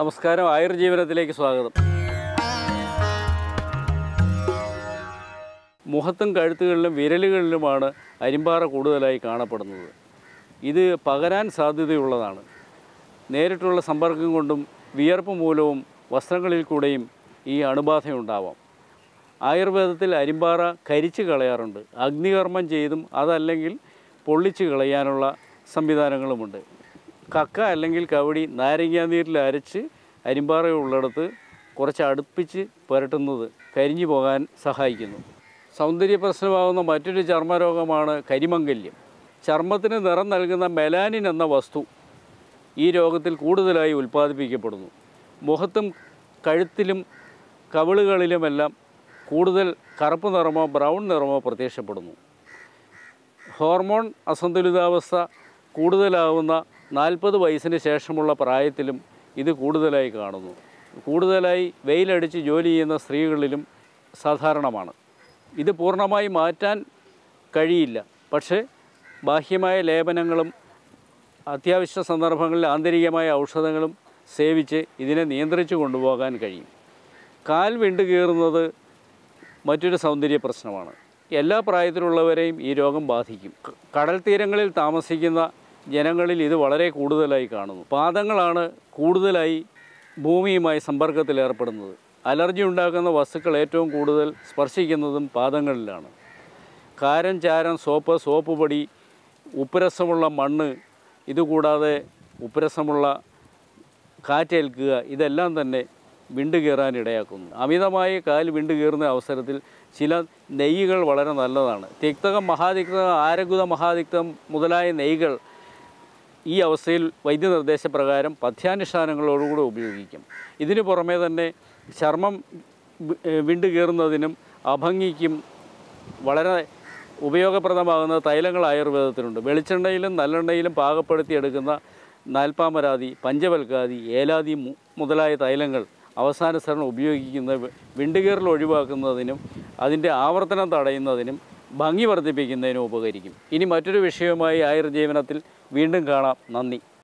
നമസ്കാരം ആയുർജീവനത്തിലേക്ക് സ്വാഗതം മുഖത്തും കഴുത്തുകളിലും വിരലുകളിലുമാണ് അരിമ്പാറ കൂടുതലായി കാണപ്പെടുന്നത് ഇത് പകരാൻ സാധ്യതയുള്ളതാണ് നേരിട്ടുള്ള സമ്പർക്കം കൊണ്ടും വിയർപ്പ് മൂലവും വസ്ത്രങ്ങളിൽ കൂടെയും ഈ അണുബാധയുണ്ടാവാം ആയുർവേദത്തിൽ അരിമ്പാറ കരിച്ച് കളയാറുണ്ട് അഗ്നികർമ്മം ചെയ്തും അതല്ലെങ്കിൽ പൊള്ളിച്ച് കളയാനുള്ള സംവിധാനങ്ങളുമുണ്ട് കക്ക അല്ലെങ്കിൽ കവടി നാരങ്ങാനീരിൽ അരച്ച് അരിമ്പാറ ഉള്ളിടത്ത് കുറച്ച് അടുപ്പിച്ച് പുരട്ടുന്നത് കരിഞ്ഞു പോകാൻ സഹായിക്കുന്നു സൗന്ദര്യ പ്രശ്നമാകുന്ന മറ്റൊരു ചർമ്മരോഗമാണ് കരിമംഗല്യം ചർമ്മത്തിന് നിറം നൽകുന്ന മെലാനിൻ എന്ന വസ്തു ഈ രോഗത്തിൽ കൂടുതലായി ഉൽപ്പാദിപ്പിക്കപ്പെടുന്നു മുഖത്തും കഴുത്തിലും കവിളുകളിലുമെല്ലാം കൂടുതൽ കറുപ്പ് നിറമോ ബ്രൗൺ നിറമോ പ്രത്യക്ഷപ്പെടുന്നു ഹോർമോൺ അസന്തുലിതാവസ്ഥ കൂടുതലാവുന്ന നാൽപ്പത് വയസ്സിന് ശേഷമുള്ള പ്രായത്തിലും ഇത് കൂടുതലായി കാണുന്നു കൂടുതലായി വെയിലടിച്ച് ജോലി ചെയ്യുന്ന സ്ത്രീകളിലും സാധാരണമാണ് ഇത് പൂർണ്ണമായി മാറ്റാൻ കഴിയില്ല പക്ഷേ ബാഹ്യമായ ലേപനങ്ങളും അത്യാവശ്യ സന്ദർഭങ്ങളിൽ ആന്തരികമായ ഔഷധങ്ങളും സേവിച്ച് ഇതിനെ നിയന്ത്രിച്ചു കൊണ്ടുപോകാൻ കഴിയും കാൽ വിണ്ടു കീറുന്നത് മറ്റൊരു സൗന്ദര്യ പ്രശ്നമാണ് എല്ലാ പ്രായത്തിലുള്ളവരെയും ഈ രോഗം ബാധിക്കും ക- കടൽ തീരങ്ങളിൽ താമസിക്കുന്ന ജനങ്ങളിൽ ഇത് വളരെ കൂടുതലായി കാണുന്നു പാദങ്ങളാണ് കൂടുതലായി ഭൂമിയുമായി സമ്പർക്കത്തിൽ ഏർപ്പെടുന്നത് അലർജി ഉണ്ടാക്കുന്ന വസ്തുക്കൾ ഏറ്റവും കൂടുതൽ സ്പർശിക്കുന്നതും പാദങ്ങളിലാണ് കാരം ചാരം സോപ്പ് സോപ്പ് പൊടി ഉപ്പുരസമുള്ള മണ്ണ് ഇതുകൂടാതെ ഉപ്പുരസമുള്ള കാറ്റേൽക്കുക ഇതെല്ലാം തന്നെ വിണ്ട് കീറാൻ ഇടയാക്കുന്നു അമിതമായി കാൽ വിണ്ട് കീറുന്ന അവസരത്തിൽ ചില നെയ്യുകൾ വളരെ നല്ലതാണ് തിക്തകം മഹാതിക്തകം ആരഗുത മഹാതിക്തം മുതലായ നെയ്കൾ ഈ അവസ്ഥയിൽ വൈദ്യനിർദ്ദേശപ്രകാരം പഥ്യാനുഷ്ഠാനങ്ങളോടുകൂടി ഉപയോഗിക്കും ഇതിനു പുറമേ തന്നെ ചർമ്മം വി- ഏഹ് വിണ്ട് കീറുന്നതിനും അഭംഗിക്കും വളരെ ഉപയോഗപ്രദമാകുന്ന തൈലങ്ങൾ ആയുർവേദത്തിലുണ്ട് വെളിച്ചെണ്ണയിലും നല്ലെണ്ണയിലും പാകപ്പെടുത്തിയെടുക്കുന്ന നാൽപ്പാമരാതി പഞ്ചവൽക്കാതി ഏലാതി മു- മുതലായ തൈലങ്ങൾ അവസാന സ്ഥലം ഉപയോഗിക്കുന്ന വി- വിണ്ടുകീറൽ ഒഴിവാക്കുന്നതിനും അതിൻ്റെ ആവർത്തനം തടയുന്നതിനും ഭംഗി വർദ്ധിപ്പിക്കുന്നതിനും ഉപകരിക്കും ഇനി മറ്റൊരു വിഷയവുമായി ആയുർജീവനത്തിൽ വീണ്ടും കാണാം നന്ദി